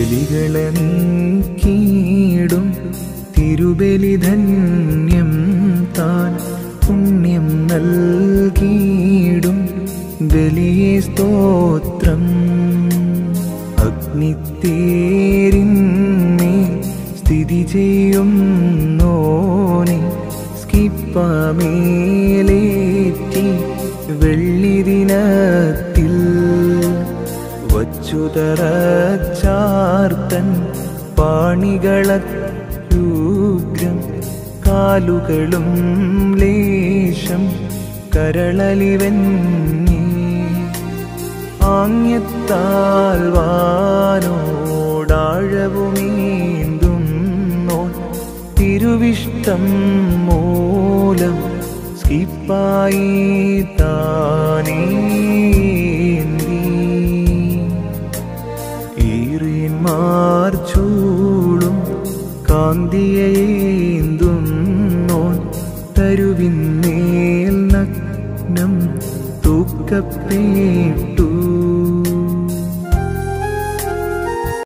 ബലികളെ നീക്കിയിടും തിരുബലിധന്യം താൻ പുണ്യം നൽകിയിടും ബലിയെ സ്തോത്രം അഗ്നിത്തേരിന്മേൽ സ്ഥിതി ചെയ്യും നോനെ സ്കിപ്പമേലേറ്റി വെള്ളിദിനത്തിൽ വച്ചുതറച്ചാർത്തൻ പാണികളൂഗ്രം കാലുകളും ലേശം കരളലിവന്നേ ആംഗ്യത്താൽ വാനോടാഴവുമീന്തും നോൻ തിരുവിഷ്ടം മൂലം സ്കിപ്പായി താനേന്തി ഈറിയന്മാർ ചൂളും കാന്തിയേന്തും നോൻ തരുവിന്നേൽ നഗ്നം തൂക്കപ്പെട്ടു